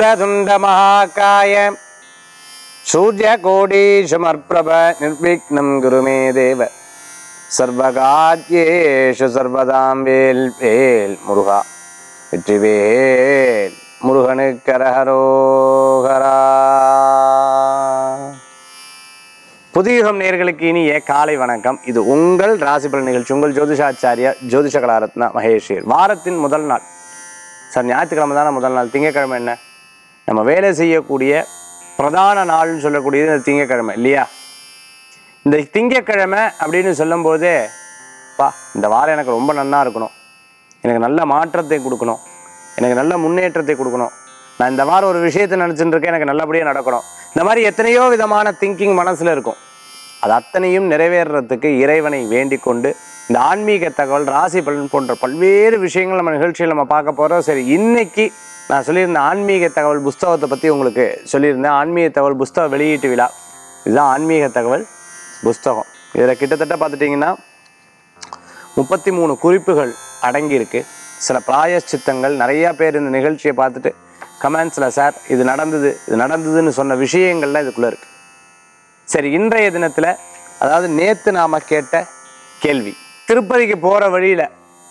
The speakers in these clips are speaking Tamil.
वक्रतुण्डमहाकाय सूर्यकोटीशमर्प्रभ निर्विघ्नं गुरु मे देव சர்வகாத்யேஷு சர்வதாம் வேல் வேல் முருகா வெற்றிவேல் முருகனுக்கரஹரோகரா புதியுகம் நேர்களுக்கு இனிய காலை வணக்கம் இது உங்கள் ராசிபலன் நிகழ்ச்சி உங்கள் ஜோதிஷாச்சாரியா ஜோதிஷ கலாரத்னா மகேஷர் வாரத்தின் முதல் நாள் சார் ஞாயிற்றுக்கிழமை தானே முதல் நாள் திங்கக்கிழமை என்ன நம்ம வேலை செய்யக்கூடிய பிரதான நாள்னு சொல்லக்கூடியது இந்த திங்கக்கிழமை இல்லையா இந்த திங்கக்கிழமை அப்படின்னு சொல்லும்போதே பா இந்த வாரம் எனக்கு ரொம்ப நன்னா இருக்கணும் எனக்கு நல்ல மாற்றத்தை கொடுக்கணும் எனக்கு நல்ல முன்னேற்றத்தை கொடுக்கணும் நான் இந்த வாரம் ஒரு விஷயத்தை நினச்சிட்டு இருக்கேன் எனக்கு நல்லபடியாக நடக்கணும் இந்த மாதிரி எத்தனையோ விதமான திங்கிங் மனசில் இருக்கும் அது அத்தனையும் நிறைவேறுறதுக்கு இறைவனை வேண்டிக் கொண்டு இந்த ஆன்மீக தகவல் ராசி பலன் போன்ற பல்வேறு விஷயங்கள் நம்ம நிகழ்ச்சியில் நம்ம பார்க்க போகிறோம் சரி இன்னைக்கு நான் சொல்லியிருந்த ஆன்மீக தகவல் புஸ்தகத்தை பற்றி உங்களுக்கு சொல்லியிருந்தேன் ஆன்மீக தகவல் புஸ்தக வெளியீட்டு விழா இதுதான் ஆன்மீக தகவல் புஸ்தகம் இதில் கிட்டத்தட்ட பார்த்துட்டிங்கன்னா முப்பத்தி மூணு குறிப்புகள் அடங்கியிருக்கு சில பிராயச்சித்தங்கள் நிறையா பேர் இந்த நிகழ்ச்சியை பார்த்துட்டு கமெண்ட்ஸில் சார் இது நடந்தது இது நடந்ததுன்னு சொன்ன விஷயங்கள்லாம் இதுக்குள்ளே இருக்குது சரி இன்றைய தினத்தில் அதாவது நேற்று நாம் கேட்ட கேள்வி திருப்பதிக்கு போகிற வழியில்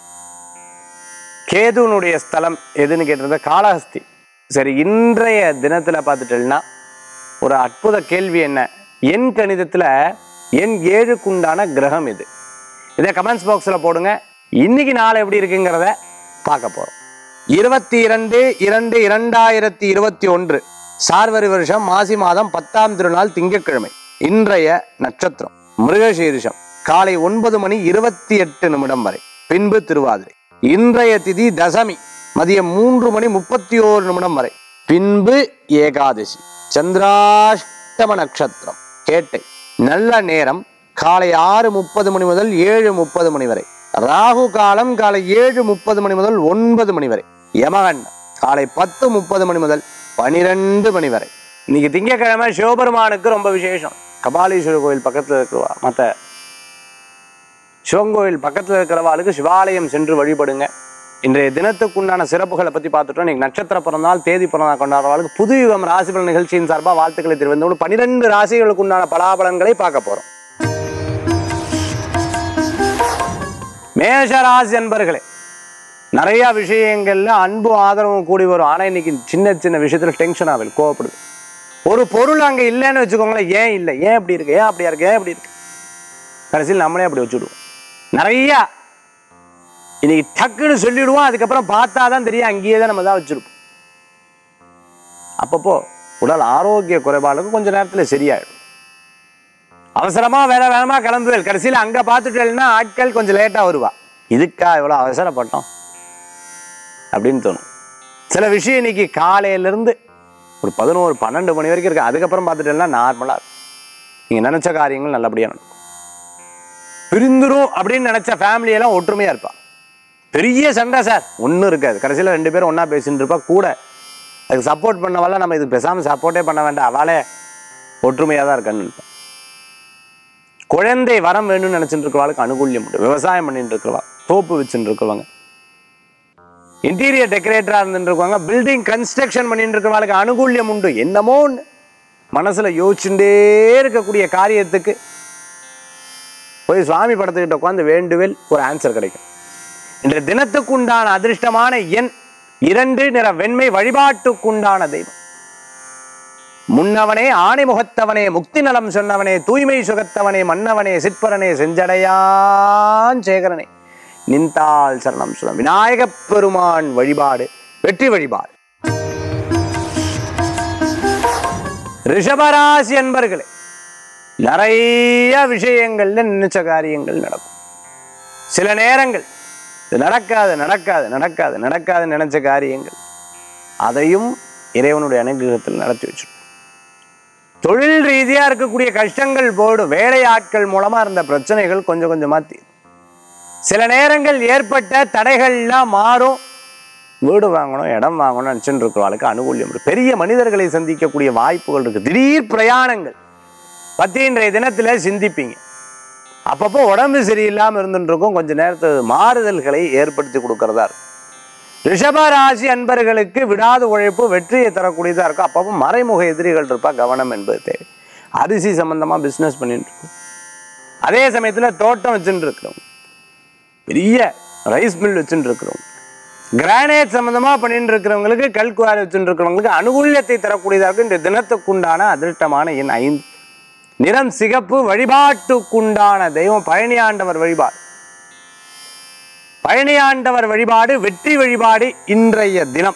கேதுனுடைய ஸ்தலம் எதுன்னு கேட்டிருந்த காளஹஸ்தி சரி இன்றைய தினத்தில் பார்த்துட்டேன்னா ஒரு அற்புத கேள்வி என்ன எண் கணிதத்தில் எண் ஏழுக்குண்டான கிரகம் இது இதை கமெண்ட்ஸ் பாக்ஸில் போடுங்க இன்னைக்கு நாள் எப்படி இருக்குங்கிறத பார்க்க போகிறோம் இருபத்தி இரண்டு இரண்டு இரண்டாயிரத்தி இருபத்தி ஒன்று சார்வரி வருஷம் மாசி மாதம் பத்தாம் திருநாள் திங்கட்கிழமை இன்றைய நட்சத்திரம் மிருகசீரிஷம் காலை ஒன்பது மணி இருபத்தி எட்டு நிமிடம் வரை பின்பு திருவாதிரை இன்றைய திதி தசமி மதியம் மூன்று மணி முப்பத்தி ஓரு நிமிடம் வரை பின்பு ஏகாதசி சந்திராஷ்டம நட்சத்திரம் கேட்டை நல்ல நேரம் காலை ஆறு முப்பது மணி முதல் ஏழு முப்பது மணி வரை ராகு காலம் காலை ஏழு முப்பது மணி முதல் ஒன்பது மணி வரை யமகண்டம் காலை பத்து முப்பது மணி முதல் பனிரெண்டு மணி வரை இன்னைக்கு திங்கக்கிழமை சிவபெருமானுக்கு ரொம்ப விசேஷம் கபாலீஸ்வரர் கோயில் பக்கத்தில் இருக்கிறவா மற்ற சிவன் கோயில் பக்கத்தில் இருக்கிறவாளுக்கு சிவாலயம் சென்று வழிபடுங்க இன்றைய தினத்துக்குண்டான சிறப்புகளை பற்றி பார்த்துட்டோம் இன்னைக்கு நட்சத்திர பிறந்தால் தேதி பிறந்தால் கொண்டாடுறவாளுக்கு புது யுகம் ராசிபலன் நிகழ்ச்சியின் சார்பாக வாழ்த்துக்களை தெரிவித்து பனிரெண்டு ராசிகளுக்கு உண்டான பலாபலன்களை பார்க்க போறோம் மேஷ ராசி அன்பர்களே நிறைய விஷயங்கள்ல அன்பு ஆதரவும் கூடி வரும் ஆனா இன்னைக்கு சின்ன சின்ன விஷயத்துல டென்ஷன் ஆகுது கோவப்படுது ஒரு பொருள் அங்க இல்லைன்னு வச்சுக்கோங்களேன் ஏன் இல்லை ஏன் அப்படி இருக்கு ஏன் அப்படியா இருக்கு ஏன் அப்படி இருக்கு கடைசியில் நம்மளே அப்படி வச்சுடுவோம் நிறைய இன்னைக்கு டக்குன்னு சொல்லிடுவோம் அதுக்கப்புறம் பார்த்தா தான் தெரியும் அங்கேயே தான் நம்ம தான் வச்சிருப்போம் அப்பப்போ உடல் ஆரோக்கிய குறைபாடுக்கு கொஞ்ச நேரத்தில் சரியாயிடும் அவசரமா வேற வேகமா கிளம்புவேல் கடைசியில் அங்க பார்த்துட்டேன்னா ஆட்கள் கொஞ்சம் லேட்டா வருவா இதுக்கா இவ்வளோ அவசரப்பட்டோம் அப்படின்னு தோணும் சில விஷயம் இன்னைக்கு காலையில இருந்து ஒரு பதினோரு பன்னெண்டு மணி வரைக்கும் இருக்கு அதுக்கப்புறம் பார்த்துட்டேன்னா நார்மலா இருக்கும் நீங்க நினைச்ச காரியங்கள் நல்லபடியா நடக்கும் பிரிந்துரும் அப்படின்னு நினைச்ச ஃபேமிலி எல்லாம் ஒற்றுமையா இருப்பா பெரிய சண்டை சார் ஒன்றும் இருக்காது கடைசியில் ரெண்டு பேரும் ஒன்றா பேசிட்டு இருப்பா கூட அதுக்கு சப்போர்ட் பண்ணவள நம்ம இதுக்கு பேசாமல் சப்போர்ட்டே பண்ண வேண்டாம் அவளே ஒற்றுமையாக தான் இருக்கான்னு இருப்பா. குழந்தை வரம் வேணும்னு நினச்சிட்டு இருக்கிறவாளுக்கு அனுகூல்யம் உண்டு விவசாயம் பண்ணிட்டு இருக்கிறவா தோப்பு வச்சுட்டு இருக்கிறவங்க இன்டீரியர் டெக்கரேட்டராக இருந்துட்டு இருக்கவங்க பில்டிங் கன்ஸ்ட்ரக்ஷன் பண்ணிட்டு இருக்கிறவங்களுக்கு அனுகூல்யம் உண்டு என்னமோ ஒன்று மனசில் யோசிச்சுட்டே இருக்கக்கூடிய காரியத்துக்கு போய் சுவாமி படத்துக்கிட்ட உட்காந்து வேண்டுவேல் ஒரு ஆன்சர் கிடைக்கும் இன்றைய தினத்துக்குண்டான அதிர்ஷ்டமான எண் இரண்டு நிற வெண்மை வழிபாட்டுக்குண்டான தெய்வம் முன்னவனே ஆணை முகத்தவனே முக்தி நலம் சொன்னவனே தூய்மை சுகத்தவனே மன்னவனே சிற்பரனே செஞ்சடையான் சேகரனே நின்றால் சரணம் சுரம் விநாயகப் பெருமான் வழிபாடு வெற்றி வழிபாடு ரிஷபராசி அன்பர்களே நிறைய விஷயங்கள்ல நினைச்ச காரியங்கள் நடக்கும் சில நேரங்கள் இது நடக்காது நடக்காது நடக்காது நடக்காது நினைச்ச காரியங்கள் அதையும் இறைவனுடைய அனுகிரகத்தில் நடத்தி வச்சிருக்கும் தொழில் ரீதியா இருக்கக்கூடிய கஷ்டங்கள் போடும் வேலையாட்கள் மூலமா இருந்த பிரச்சனைகள் கொஞ்சம் கொஞ்சமா தீரும் சில நேரங்கள் ஏற்பட்ட தடைகள்லாம் மாறும் வீடு வாங்கணும் இடம் வாங்கணும் நினச்சிட்டு இருக்கிறவளுக்கு அனுகூல்யம் இருக்கு பெரிய மனிதர்களை சந்திக்கக்கூடிய வாய்ப்புகள் இருக்கு திடீர் பிரயாணங்கள் பத்தி இன்றைய தினத்துல சிந்திப்பீங்க அப்பப்போ உடம்பு சரியில்லாமல் இருந்துட்டு இருக்கும் கொஞ்ச நேரத்து மாறுதல்களை ஏற்படுத்தி கொடுக்கறதா இருக்கும் ரிஷபராசி அன்பர்களுக்கு விடாத உழைப்பு வெற்றியை தரக்கூடியதா இருக்கும் அப்பப்போ மறைமுக எதிரிகள் இருப்பா கவனம் என்பது தேவை அரிசி சம்பந்தமா பிசினஸ் பண்ணிட்டு இருக்கோம் அதே சமயத்துல தோட்டம் வச்சுட்டு இருக்கிறவங்க பெரிய ரைஸ் மில் வச்சுட்டு இருக்கிறவங்க கிரானைட் சம்பந்தமா பண்ணிட்டு இருக்கிறவங்களுக்கு கல்குவாரி வச்சுட்டு இருக்கிறவங்களுக்கு அனுகூல்யத்தை தரக்கூடியதாக இருக்கும் இந்த தினத்துக்குண்டான அதிர்ஷ்டமான எண் ஐந்து நிறம் சிகப்பு வழிபாட்டுக்குண்டான தெய்வம் பழனி ஆண்டவர் வழிபாடு பழனி ஆண்டவர் வழிபாடு வெற்றி வழிபாடு இன்றைய தினம்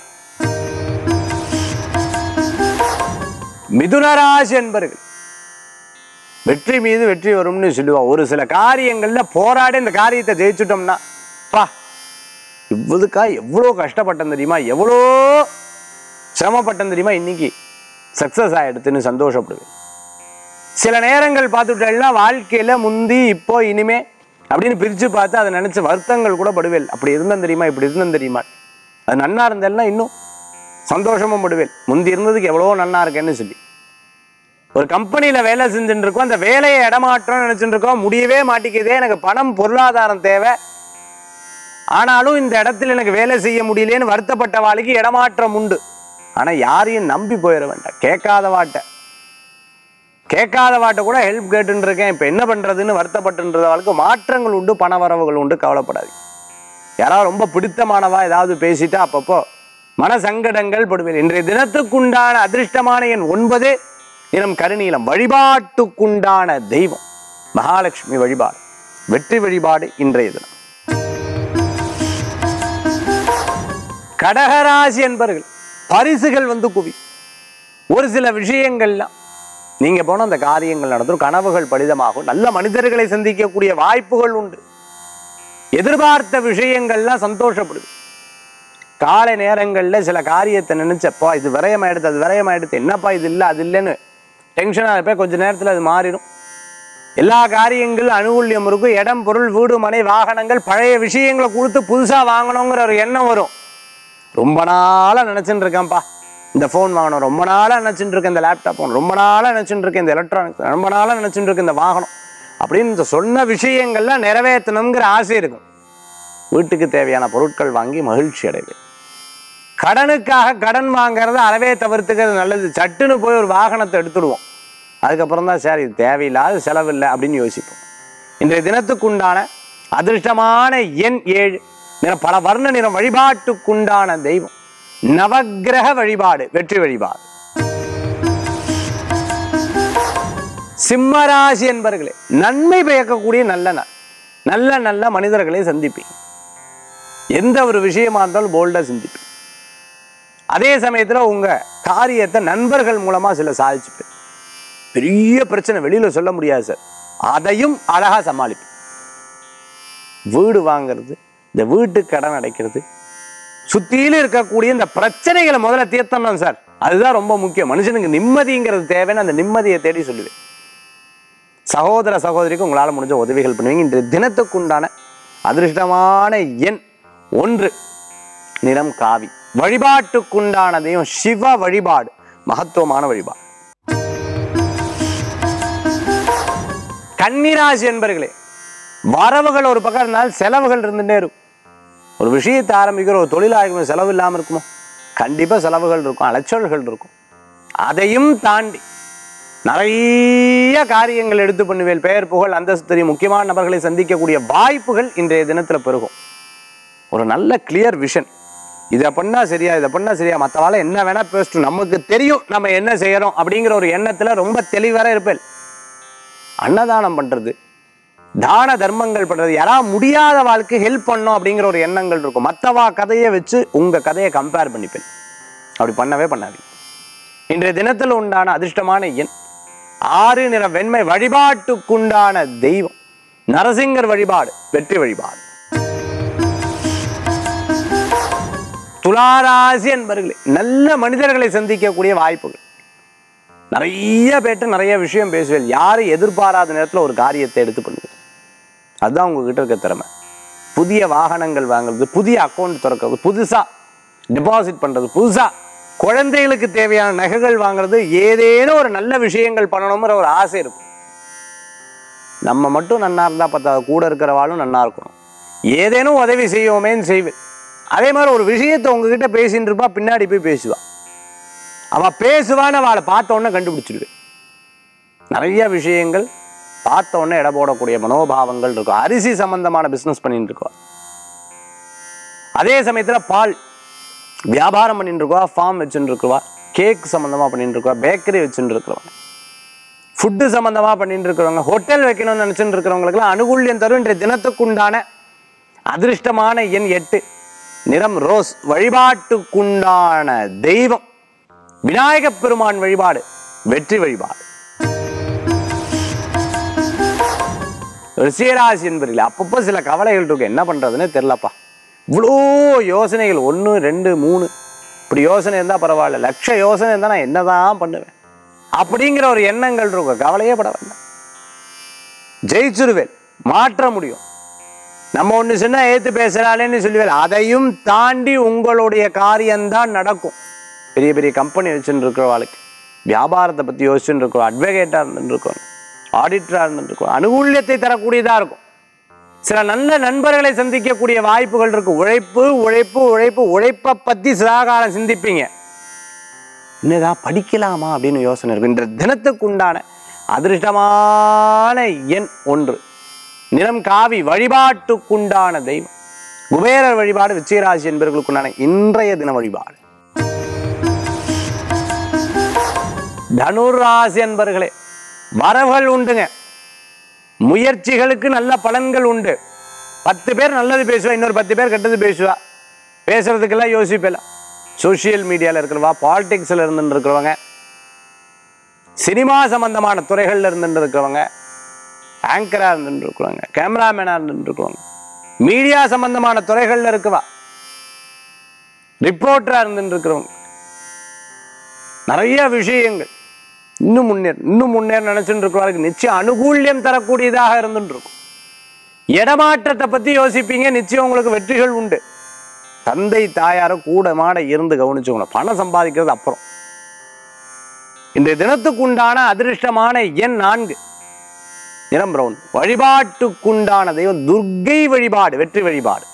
மிதுனராசி என்பர்கள் வெற்றி மீது வெற்றி வரும்னு சொல்லுவா ஒரு சில காரியங்கள்ல போராடி இந்த காரியத்தை ஜெயிச்சுட்டோம்னா பா இவ்வளவுக்கா எவ்வளோ கஷ்டப்பட்டேன் தெரியுமா எவ்வளோ சிரமப்பட்டேன் தெரியுமா இன்னைக்கு சக்சஸ் ஆயிடுத்துன்னு சந்தோஷப்படுவேன் சில நேரங்கள் பார்த்துட்டேன்னா வாழ்க்கையில முந்தி இப்போ இனிமே அப்படின்னு பிரிச்சு பார்த்து அதை நினைச்ச வருத்தங்கள் கூட படுவேல் அப்படி இருந்தேன் தெரியுமா இப்படி இருந்தேன் தெரியுமா அது நன்னா இருந்தேன்னா இன்னும் சந்தோஷமும் படுவேல் முந்தி இருந்ததுக்கு எவ்வளவோ நன்னா இருக்கேன்னு சொல்லி ஒரு கம்பெனியில வேலை செஞ்சுட்டு இருக்கோம் அந்த வேலையை இடமாற்றம் நினைச்சுட்டு இருக்கோம் முடியவே மாட்டேங்குதே எனக்கு பணம் பொருளாதாரம் தேவை ஆனாலும் இந்த இடத்துல எனக்கு வேலை செய்ய முடியலேன்னு வருத்தப்பட்ட வாழ்க்கை இடமாற்றம் உண்டு ஆனா யாரையும் நம்பி போயிட வேண்டாம் கேட்காத வாட்ட கேட்காத வாட்ட கூட ஹெல்ப் கேட்டுன்னு இருக்கேன் இப்போ என்ன பண்றதுன்னு வருத்தப்பட்டுன்ற வாழ்க்கை மாற்றங்கள் உண்டு பண வரவுகள் உண்டு கவலைப்படாது யாராவது ரொம்ப பிடித்தமானவா ஏதாவது பேசிட்டா அப்பப்போ மன சங்கடங்கள் படுவேன் இன்றைய தினத்துக்குண்டான அதிர்ஷ்டமான எண் ஒன்பது நிறம் கருநீலம் வழிபாட்டுக்குண்டான தெய்வம் மகாலட்சுமி வழிபாடு வெற்றி வழிபாடு இன்றைய தினம் கடகராசி என்பர்கள் பரிசுகள் வந்து குவி ஒரு சில விஷயங்கள்லாம் நீங்க போன அந்த காரியங்கள் நடந்தும் கனவுகள் பலிதமாகும் நல்ல மனிதர்களை சந்திக்கக்கூடிய வாய்ப்புகள் உண்டு எதிர்பார்த்த விஷயங்கள்லாம் சந்தோஷப்படுது காலை நேரங்கள்ல சில காரியத்தை நினைச்சப்பா இது விரயமாயிடுது அது விரயமாயிடுது என்னப்பா இது இல்லை அது இல்லைன்னு டென்ஷனாக இருப்பேன் கொஞ்ச நேரத்தில் அது மாறிடும் எல்லா காரியங்கள் அனுகூல்யம் இருக்கும் இடம் பொருள் வீடு மனை வாகனங்கள் பழைய விஷயங்களை கொடுத்து புதுசா வாங்கணுங்கிற ஒரு எண்ணம் வரும் ரொம்ப நாளா நினைச்சுட்டு இருக்கேன்ப்பா இந்த ஃபோன் வாங்கணும் ரொம்ப நாளா நினைச்சுட்டு இருக்கேன் இந்த லேப்டாப் வாங்கணும் ரொம்ப நாளா நினைச்சுட்டு இருக்கேன் இந்த எலக்ட்ரானிக்ஸ் ரொம்ப நாளா நினைச்சுட்டு இருக்கேன் இந்த வாகனம் அப்படின்னு இந்த சொன்ன விஷயங்கள்லாம் நிறைவேற்றணுங்கிற ஆசை இருக்கும் வீட்டுக்கு தேவையான பொருட்கள் வாங்கி மகிழ்ச்சி அடைவேன் கடனுக்காக கடன் வாங்குறத அறவே தவிர்த்துக்கிறது நல்லது சட்டுன்னு போய் ஒரு வாகனத்தை எடுத்துடுவோம் அதுக்கப்புறம் தான் சார் இது தேவையில்லாத செலவில்லை அப்படின்னு யோசிப்போம் இன்றைய தினத்துக்குண்டான அதிர்ஷ்டமான எண் ஏழு நிறம் பல வர்ண நிறம் வழிபாட்டுக்குண்டான தெய்வம் நவக்கிரக வழிபாடு வெற்றி வழிபாடு சிம்மராசி என்பர்களே நன்மை பயக்கக்கூடிய நல்ல நாள் நல்ல நல்ல மனிதர்களை சந்திப்பீங்க எந்த ஒரு விஷயமா இருந்தாலும் போல்டா சிந்திப்பீங்க அதே சமயத்துல உங்க காரியத்தை நண்பர்கள் மூலமா சில சாதிச்சுப்பேன் பெரிய பிரச்சனை வெளியில சொல்ல முடியாது சார் அதையும் அழகா சமாளிப்பேன் வீடு வாங்குறது இந்த வீட்டுக்கு கடன் அடைக்கிறது சுத்தியில இருக்கக்கூடிய இந்த பிரச்சனைகளை முதல்ல தீர்த்தணும் சார் அதுதான் ரொம்ப முக்கியம் மனுஷனுக்கு நிம்மதிங்கிறது தேவைன்னு அந்த நிம்மதியை தேடி சொல்லுவேன் சகோதர சகோதரிக்கு உங்களால முடிஞ்ச உதவிகள் பண்ணுவீங்க இன்றைய தினத்துக்குண்டான அதிர்ஷ்டமான எண் ஒன்று நிறம் காவி வழிபாட்டுக்குண்டான தெய்வம் சிவ வழிபாடு மகத்துவமான வழிபாடு கன்னிராசி என்பர்களே வரவுகள் ஒரு பக்கம் இருந்தால் செலவுகள் இருந்துட்டே இருக்கும் ஒரு விஷயத்தை ஆரம்பிக்கிற ஒரு தொழில் ஆரம்பிக்கிற செலவு இல்லாமல் இருக்குமோ கண்டிப்பாக செலவுகள் இருக்கும் அலைச்சல்கள் இருக்கும் அதையும் தாண்டி நிறைய காரியங்கள் எடுத்து பண்ணுவேன் பெயர் புகழ் அந்தஸ்து தெரியும் முக்கியமான நபர்களை சந்திக்கக்கூடிய வாய்ப்புகள் இன்றைய தினத்தில் பெருகும் ஒரு நல்ல கிளியர் விஷன் இதை பண்ணா சரியா இதை பண்ணா சரியா மற்றவால என்ன வேணா பேசட்டும் நமக்கு தெரியும் நம்ம என்ன செய்யறோம் அப்படிங்கிற ஒரு எண்ணத்துல ரொம்ப தெளிவார இருப்பேன் அன்னதானம் பண்றது தான தர்மங்கள் பண்றது யாரா முடியாத வாழ்க்கை ஹெல்ப் பண்ணோம் அப்படிங்கிற ஒரு எண்ணங்கள் இருக்கும் மற்றவா கதையை வச்சு உங்க கதையை கம்பேர் பண்ணிப்பேன் அப்படி பண்ணவே பண்ணாதீங்க இன்றைய தினத்தில் உண்டான அதிர்ஷ்டமான எண் ஆறு நிற வெண்மை வழிபாட்டுக்குண்டான தெய்வம் நரசிங்கர் வழிபாடு வெற்றி வழிபாடு துளாராசி என்பர்களே நல்ல மனிதர்களை சந்திக்கக்கூடிய வாய்ப்புகள் நிறைய பேர்ட்ட நிறைய விஷயம் பேசுவேன் யாரும் எதிர்பாராத நேரத்தில் ஒரு காரியத்தை எடுத்து பண்ணுவேன் அதுதான் உங்ககிட்ட இருக்க திறமை புதிய வாகனங்கள் வாங்குறது புதிய அக்கௌண்ட் திறக்கிறது புதுசா டெபாசிட் பண்றது புதுசா குழந்தைகளுக்கு தேவையான நகைகள் வாங்குறது ஏதேனும் ஒரு நல்ல விஷயங்கள் பண்ணணுங்கிற ஒரு ஆசை இருக்கும் நம்ம மட்டும் நன்னா இருந்தா பார்த்தா கூட இருக்கிறவாளும் நன்னா இருக்கணும் ஏதேனும் உதவி செய்வோமேன்னு செய்வேன் அதே மாதிரி ஒரு விஷயத்தை உங்ககிட்ட பேசின்னு இருப்பா பின்னாடி போய் பேசுவா அவ பேசுவான்னு அவளை பார்த்த உடனே கண்டுபிடிச்சிடுவேன் நிறைய விஷயங்கள் பார்த்த உடனே இட போடக்கூடிய மனோபாவங்கள் இருக்கும் அரிசி சம்பந்தமான பிசினஸ் பண்ணிட்டு இருக்கோம் அதே சமயத்துல பால் வியாபாரம் பண்ணிட்டு இருக்கவா ஃபார்ம் வச்சுட்டு இருக்கவா கேக் சம்பந்தமா பண்ணிட்டு இருக்கவா பேக்கரி வச்சுட்டு இருக்கிறவங்க ஃபுட்டு சம்பந்தமா பண்ணிட்டு இருக்கிறவங்க ஹோட்டல் வைக்கணும்னு நினைச்சுட்டு இருக்கிறவங்களுக்குலாம் அனுகூல்யம் தரும் இன்றைய தினத்துக்குண்டான அதிர்ஷ்டமான எண் எட்டு நிறம் ரோஸ் வழிபாட்டுக்குண்டான தெய்வம் விநாயகப் பெருமான் வழிபாடு வெற்றி வழிபாடு ரிஷியராசி என்பதில் அப்பப்போ சில கவலைகள் இருக்கு என்ன பண்றதுன்னு தெரிலப்பா இவ்வளோ யோசனைகள் ஒன்று ரெண்டு மூணு இப்படி யோசனை இருந்தால் பரவாயில்ல லட்ச யோசனை இருந்தால் நான் என்னதான் பண்ணுவேன் அப்படிங்கிற ஒரு எண்ணங்கள் இருக்கும் கவலையே பட வேண்டாம் ஜெயிச்சிருவேன் மாற்ற முடியும் நம்ம ஒன்று சொன்னா ஏத்து பேசுறாளேன்னு சொல்லுவேன் அதையும் தாண்டி உங்களுடைய காரியம்தான் நடக்கும் பெரிய பெரிய கம்பெனி வச்சுட்டு இருக்கிறவாளுக்கு வியாபாரத்தை பற்றி யோசிச்சுட்டு இருக்கோம் அட்வொகேட்டாக இருந்துட்டு இருக்கோம் ஆடிட்டராக இருந்துட்டு இருக்கோம் அனுகூல்யத்தை தரக்கூடியதாக இருக்கும் சில நல்ல நண்பர்களை சந்திக்கக்கூடிய வாய்ப்புகள் இருக்கு உழைப்பு உழைப்பு உழைப்பு உழைப்பை பற்றி சிலாகாலம் சிந்திப்பீங்க என்னதான் படிக்கலாமா அப்படின்னு யோசனை இருக்கும் இன்ற தினத்துக்கு உண்டான அதிர்ஷ்டமான எண் ஒன்று நிறம் காவி வழிபாட்டுக்குண்டான தெய்வம் குபேரர் வழிபாடு விச்சயராசி என்பவர்களுக்குண்டான இன்றைய தின வழிபாடு தனுராசி என்பர்களே வரவுகள் உண்டுங்க முயற்சிகளுக்கு நல்ல பலன்கள் உண்டு பத்து பேர் நல்லது பேசுவா இன்னொரு பத்து பேர் கெட்டது பேசுவா பேசுறதுக்கெல்லாம் யோசிப்பல சோஷியல் மீடியாவில் இருக்கிறவா பாலிடிக்ஸில் இருந்துட்டு இருக்கிறவங்க சினிமா சம்பந்தமான துறைகளில் இருந்துட்டு இருக்கிறவங்க ஆங்கராக இருந்துட்டு இருக்கிறவங்க கேமராமேனாக இருந்துட்டு இருக்கிறவங்க மீடியா சம்பந்தமான துறைகளில் இருக்கவா ரிப்போர்ட்டராக இருந்துட்டு இருக்கிறவங்க நிறைய விஷயங்கள் இன்னும் முன்னேற இன்னும் முன்னேற நினைச்சுட்டு இருக்கிறவங்களுக்கு நிச்சயம் அனுகூல்யம் தரக்கூடியதாக இருந்துட்டு இருக்கும் இடமாற்றத்தை பத்தி யோசிப்பீங்க நிச்சயம் உங்களுக்கு வெற்றிகள் உண்டு தந்தை தாயார கூட மாட இருந்து கவனிச்சுக்கணும் பணம் சம்பாதிக்கிறது அப்புறம் இன்றைய தினத்துக்குண்டான அதிர்ஷ்டமான எண் நான்கு நிறம் பிரவுன் வழிபாட்டுக்குண்டான தெய்வம் துர்க்கை வழிபாடு வெற்றி வழிபாடு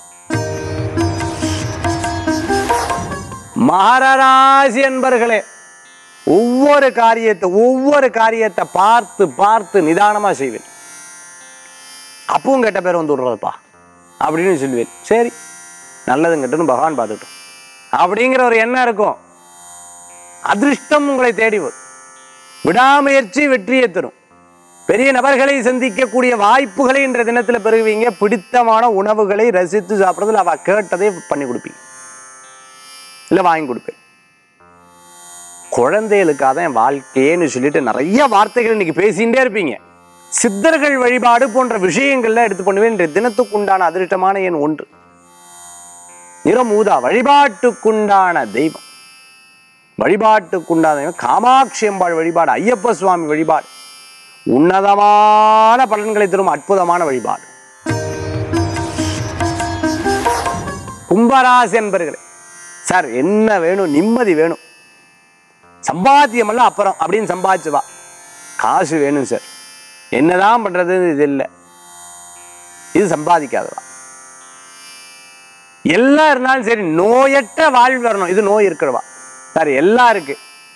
மகராசி என்பர்களே ஒவ்வொரு காரியத்தை ஒவ்வொரு காரியத்தை பார்த்து பார்த்து நிதானமா செய்வேன் அப்பவும் கெட்ட பேர் வந்து விடுறதுப்பா அப்படின்னு சொல்லுவேன் சரி நல்லதும் கெட்டதும் பகவான் பார்த்துட்டோம் அப்படிங்கிற ஒரு எண்ணம் இருக்கும் அதிர்ஷ்டம் உங்களை தேடி வரும் விடாமுயற்சி வெற்றியை தரும் பெரிய நபர்களை சந்திக்கக்கூடிய வாய்ப்புகளை இன்ற தினத்துல பெறுவீங்க பிடித்தமான உணவுகளை ரசித்து சாப்பிட்றதுல அவ கேட்டதை பண்ணி கொடுப்பீங்க இல்லை வாங்கி கொடுப்பேன் குழந்தைகளுக்காக தான் என் வாழ்க்கையேன்னு சொல்லிட்டு நிறைய வார்த்தைகள் இன்னைக்கு பேசிகிட்டே இருப்பீங்க சித்தர்கள் வழிபாடு போன்ற விஷயங்கள்ல எடுத்து பண்ணுவேன் இன்றைய தினத்துக்குண்டான அதிர்ஷ்டமான எண் ஒன்று நிறம் ஊதா வழிபாட்டுக்குண்டான தெய்வம் வழிபாட்டுக்குண்டான தெய்வம் காமாட்சி அம்பாள் வழிபாடு ஐயப்ப சுவாமி வழிபாடு உன்னதமான பலன்களை தரும் அற்புதமான வழிபாடு கும்பராசி என்பர்களே சார் என்ன வேணும் நிம்மதி வேணும் சம்பாத்தியம் எல்லாம் அப்புறம் அப்படின்னு சம்பாதிச்சு வா காசு வேணும் சார் என்னதான் பண்றது இது இல்லை இது சம்பாதிக்காதவா எல்லாம் இருந்தாலும் சரி நோயற்ற வாழ்வு வரணும் இது நோய் இருக்கிறவா சார் எல்லாம் இருக்கு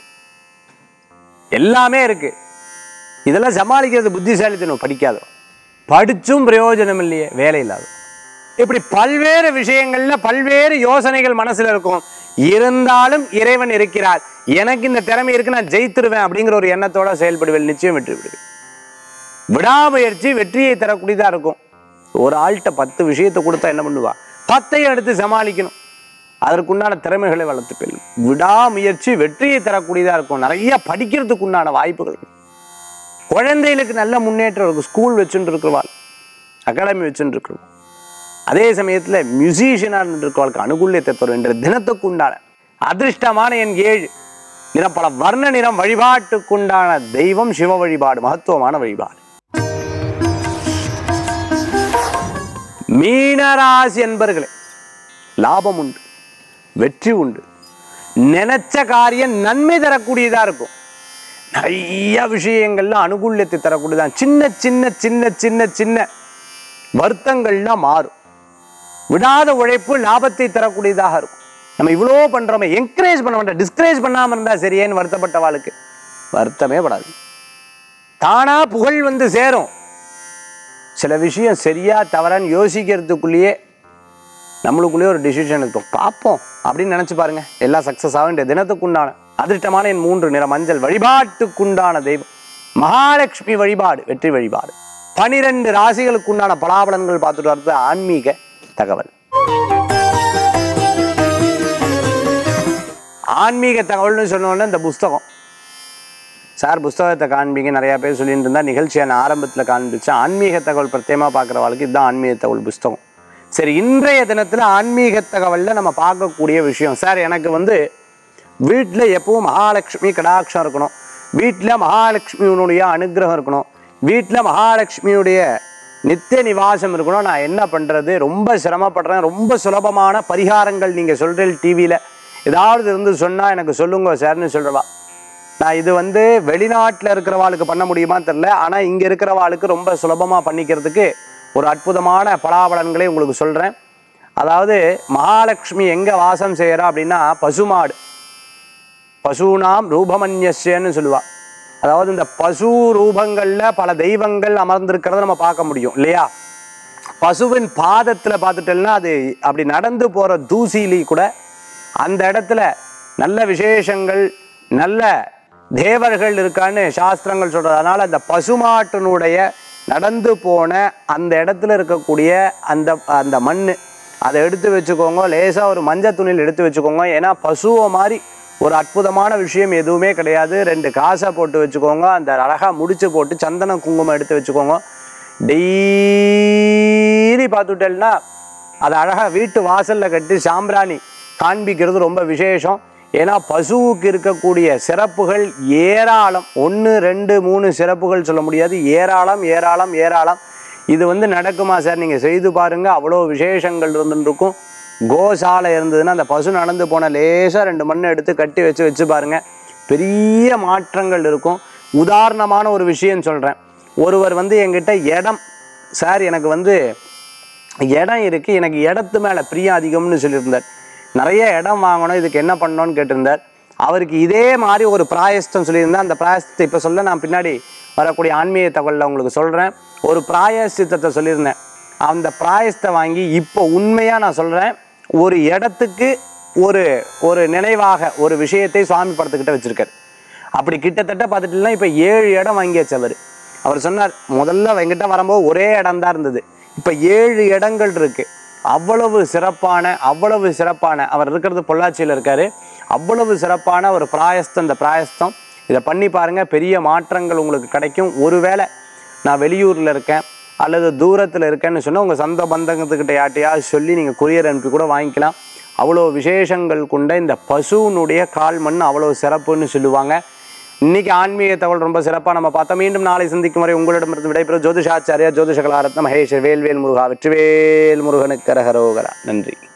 எல்லாமே இருக்கு இதெல்லாம் சமாளிக்கிறது புத்திசாலித்தனம் படிக்காதவா படிச்சும் பிரயோஜனம் இல்லையே வேலை இல்லாத இப்படி பல்வேறு விஷயங்கள்ல பல்வேறு யோசனைகள் மனசுல இருக்கும் இருந்தாலும் இறைவன் இருக்கிறார் எனக்கு இந்த திறமை இருக்கு நான் ஜெயித்துருவேன் அப்படிங்கிற ஒரு எண்ணத்தோட செயல்படுவேன் நிச்சயம் வெற்றி விடுவேன் விடாமுயற்சி வெற்றியை தரக்கூடியதா இருக்கும் ஒரு ஆள்கிட்ட பத்து விஷயத்தை கொடுத்தா என்ன பண்ணுவா பத்தையும் எடுத்து சமாளிக்கணும் அதற்குண்டான திறமைகளை வளர்த்துப்பேன் விடாமுயற்சி வெற்றியை தரக்கூடியதா இருக்கும் நிறைய படிக்கிறதுக்கு உண்டான வாய்ப்புகள் இருக்கு. குழந்தைகளுக்கு நல்ல முன்னேற்றம் இருக்கும் ஸ்கூல் வச்சுட்டு இருக்கிறவாள் அகாடமி வச்சுட்டு இருக்கிறோம் அதே சமயத்துல மியூசிஷியனாக இருந்திருக்கவளுக்கு அனுகூல்யத்தை தரும் என்ற தினத்துக்கு உண்டான அதிர்ஷ்டமான என் ஏழு நிறம் பல வர்ண நிறம் வழிபாட்டுக்குண்டான தெய்வம் சிவ வழிபாடு மகத்துவமான வழிபாடு மீனராசி என்பர்களே லாபம் உண்டு வெற்றி உண்டு நினைச்ச காரியம் நன்மை தரக்கூடியதா இருக்கும் நிறைய விஷயங்கள்ல அனுகூல்யத்தை தரக்கூடியதான் சின்ன சின்ன சின்ன சின்ன சின்ன வருத்தங்கள்லாம் மாறும் விடாத உழைப்பு லாபத்தை தரக்கூடியதாக இருக்கும் நம்ம இவ்வளோ பண்றோமே என்கரேஜ் பண்ண வேண்டாம் டிஸ்கரேஜ் பண்ணாம இருந்தா சரியேன்னு வருத்தப்பட்ட வாழ்க்கை வருத்தமே படாது தானா புகழ் வந்து சேரும் சில விஷயம் சரியா தவறான்னு யோசிக்கிறதுக்குள்ளேயே நம்மளுக்குள்ளேயே ஒரு டிசிஷன் இருக்கும் பார்ப்போம் அப்படின்னு நினைச்சு பாருங்க எல்லாம் சக்சஸ் ஆக வேண்டிய தினத்துக்குண்டான அதிர்ஷ்டமான என் மூன்று நிற மஞ்சள் வழிபாட்டுக்குண்டான தெய்வம் மகாலட்சுமி வழிபாடு வெற்றி வழிபாடு பனிரெண்டு ராசிகளுக்குண்டான பலாபலன்கள் பார்த்துட்டு வர்றது ஆன்மீக தகவல் ஆன்மீக தகவல்னு சொன்னோன்னே இந்த புஸ்தகம் சார் புஸ்தகத்தை காண்பீங்க நிறைய பேர் சொல்லிட்டு இருந்தா நிகழ்ச்சியை நான் ஆரம்பத்தில் காண்பிச்சு ஆன்மீக தகவல் பிரத்யேகமாக பார்க்குறவாளுக்கு இதுதான் ஆன்மீக தகவல் புஸ்தகம் சரி இன்றைய தினத்தில் ஆன்மீக தகவலில் நம்ம பார்க்கக்கூடிய விஷயம் சார் எனக்கு வந்து வீட்டில் எப்பவும் மகாலட்சுமி கடாட்சம் இருக்கணும் வீட்டில் மகாலட்சுமியினுடைய அனுகிரகம் இருக்கணும் வீட்டில் மகாலட்சுமியுடைய நித்திய நிவாசம் இருக்கணும் நான் என்ன பண்ணுறது ரொம்ப சிரமப்படுறேன் ரொம்ப சுலபமான பரிகாரங்கள் நீங்கள் சொல்கிறீங்க டிவியில் ஏதாவது இருந்து சொன்னால் எனக்கு சொல்லுங்க சார்னு சொல்கிறவா நான் இது வந்து வெளிநாட்டில் இருக்கிறவாளுக்கு பண்ண முடியுமா தெரில ஆனால் இங்கே இருக்கிறவாளுக்கு ரொம்ப சுலபமாக பண்ணிக்கிறதுக்கு ஒரு அற்புதமான பலாபலன்களை உங்களுக்கு சொல்கிறேன் அதாவது மகாலட்சுமி எங்கே வாசம் செய்கிறா அப்படின்னா பசுமாடு பசுனாம் ரூபமன்யஸ்யன்னு சொல்லுவா அதாவது இந்த பசு ரூபங்களில் பல தெய்வங்கள் அமர்ந்திருக்கிறத நம்ம பார்க்க முடியும் இல்லையா பசுவின் பாதத்தில் பார்த்துட்டோம்னா அது அப்படி நடந்து போகிற தூசிலி கூட அந்த இடத்துல நல்ல விசேஷங்கள் நல்ல தேவர்கள் இருக்கான்னு சாஸ்திரங்கள் சொல்றது அதனால அந்த பசுமாட்டினுடைய நடந்து போன அந்த இடத்துல இருக்கக்கூடிய அந்த அந்த மண் அதை எடுத்து வச்சுக்கோங்க லேசாக ஒரு மஞ்சள் துணியில் எடுத்து வச்சுக்கோங்க ஏன்னா பசுவை மாதிரி ஒரு அற்புதமான விஷயம் எதுவுமே கிடையாது ரெண்டு காசை போட்டு வச்சுக்கோங்க அந்த அழகாக முடிச்சு போட்டு சந்தன குங்குமம் எடுத்து வச்சுக்கோங்க டெய்லி பார்த்துட்டேன்னா அதை அழகாக வீட்டு வாசலில் கட்டி சாம்பிராணி காண்பிக்கிறது ரொம்ப விசேஷம் ஏன்னா பசுவுக்கு இருக்கக்கூடிய சிறப்புகள் ஏராளம் ஒன்று ரெண்டு மூணு சிறப்புகள் சொல்ல முடியாது ஏராளம் ஏராளம் ஏராளம் இது வந்து நடக்குமா சார் நீங்கள் செய்து பாருங்க அவ்வளோ விசேஷங்கள் இருந்துட்டு இருக்கும் கோசாலை இருந்ததுன்னா அந்த பசு நடந்து போன லேசாக ரெண்டு மண்ணை எடுத்து கட்டி வச்சு வச்சு பாருங்க பெரிய மாற்றங்கள் இருக்கும் உதாரணமான ஒரு விஷயம் சொல்கிறேன் ஒருவர் வந்து என்கிட்ட இடம் சார் எனக்கு வந்து இடம் இருக்குது எனக்கு இடத்து மேலே பிரியம் அதிகம்னு சொல்லியிருந்தார் நிறைய இடம் வாங்கணும் இதுக்கு என்ன பண்ணணும்னு கேட்டிருந்தார் அவருக்கு இதே மாதிரி ஒரு பிராயஸ்தம் சொல்லியிருந்தேன் அந்த பிராயஸ்தத்தை இப்போ சொல்ல நான் பின்னாடி வரக்கூடிய ஆன்மீக தகவலில் உங்களுக்கு சொல்கிறேன் ஒரு பிராயசித்தத்தை சொல்லியிருந்தேன் அந்த பிராயஸ்தை வாங்கி இப்போ உண்மையாக நான் சொல்கிறேன் ஒரு இடத்துக்கு ஒரு ஒரு நினைவாக ஒரு விஷயத்தை சுவாமி படத்துக்கிட்ட வச்சுருக்காரு அப்படி கிட்டத்தட்ட பார்த்துட்டுனா இப்போ ஏழு இடம் வாங்கியாச்சு அவர் அவர் சொன்னார் முதல்ல எங்கிட்ட வரும்போது ஒரே இடம் தான் இருந்தது இப்போ ஏழு இடங்கள் இருக்கு அவ்வளவு சிறப்பான அவ்வளவு சிறப்பான அவர் இருக்கிறது பொள்ளாச்சியில் இருக்காரு அவ்வளவு சிறப்பான ஒரு பிராயஸ்தம் இந்த பிராயஸ்தம் இதை பண்ணி பாருங்க பெரிய மாற்றங்கள் உங்களுக்கு கிடைக்கும் ஒருவேளை நான் வெளியூரில் இருக்கேன் அல்லது தூரத்தில் இருக்கேன்னு சொன்னால் உங்கள் சொந்த பந்தங்கத்துக்கிட்ட யார்ட்டையாவது சொல்லி நீங்கள் கொரியர் அனுப்பி கூட வாங்கிக்கலாம் அவ்வளோ விசேஷங்கள் கொண்ட இந்த பசுவினுடைய கால் மண் அவ்வளோ சிறப்புன்னு சொல்லுவாங்க இன்னைக்கு ஆன்மீக தகவல் ரொம்ப சிறப்பாக நம்ம பார்த்தோம் மீண்டும் நாளை சந்திக்கும் வரை உங்களிடமிருந்து விடைபெறும் ஜோதிஷாச்சாரியா ஜோதிஷ கலாரத்ன மகேஷ் வேல்வேல் முருகா வெற்றிவேல் முருகனுக்கு கரகரோகரா நன்றி